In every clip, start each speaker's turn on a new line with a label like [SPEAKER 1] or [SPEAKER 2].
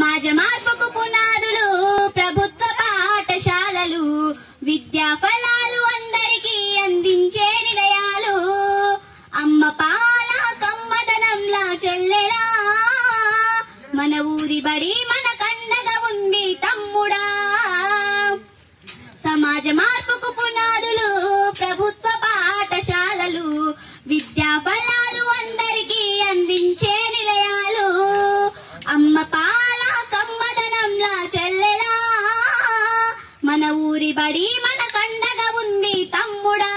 [SPEAKER 1] సమాజ మార్పుకు పునాదులు ప్రభుత్వ పాఠశాలలు విద్యా ఫలాలు అందరికీ అందించే నిలయాలు అమ్మ పాల కమ్మదనంలా చెల్లెలా మన ఊరి బడి మన కండగా ఉంది తమ్ముడా సమాజ మార్పుకు పునాదులు ప్రభుత్వ పాఠశాలలు విద్యా ఫలాలు అందరికీ అందించే నిలయాలు అమ్మ పాల కమ్మదనంలా చెల్లెలా మన ఊరి బడి మన కండగా ఉంది తమ్ముడా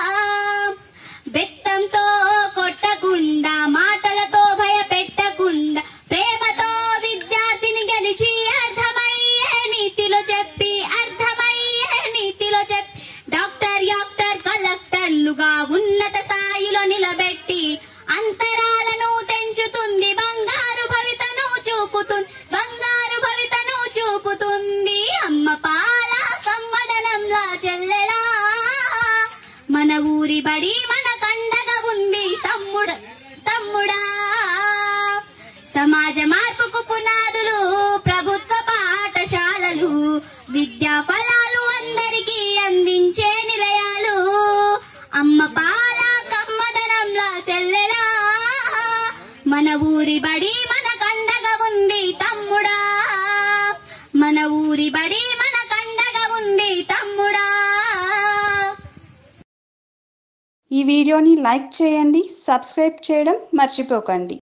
[SPEAKER 1] బెత్తంతో కొట్టకుండా మాటలతో భయపెట్టకుండా ప్రేమతో విద్యార్థిని గెలిచి అర్థమయ్యే నీతిలో చెప్పి అర్థమయ్యే నీతిలో చెప్పి డాక్టర్ యాక్టర్ కలెక్టర్లుగా ఉన్నత స్థాయిలో నిలబెట్టి అంతరాలను తెంచుతుంది బంగారు భవితను చూపుతుంది బంగారు భవితను చూపుతుంది అమ్మ పాల కమ్మదనంలా చెల్లెలా మన ఊరి బడి మన కండగా ఉంది తమ్ముడు తమ్ముడా సమాజ మార్పుకు పునాదులు ప్రభుత్వ పాఠశాలలు విద్యా ఫలాలు అందరికీ అందించే నిలయాలు అమ్మ పాల కమ్మదనంలా చెల్లెలా మన ఊరి బడి మన కండగా ఉంది తమ్ముడా మన ఊరి బడి మన కండగా ఉంది తమ్ముడా
[SPEAKER 2] ఈ వీడియోని లైక్ చేయండి సబ్స్క్రైబ్ చేయడం మర్చిపోకండి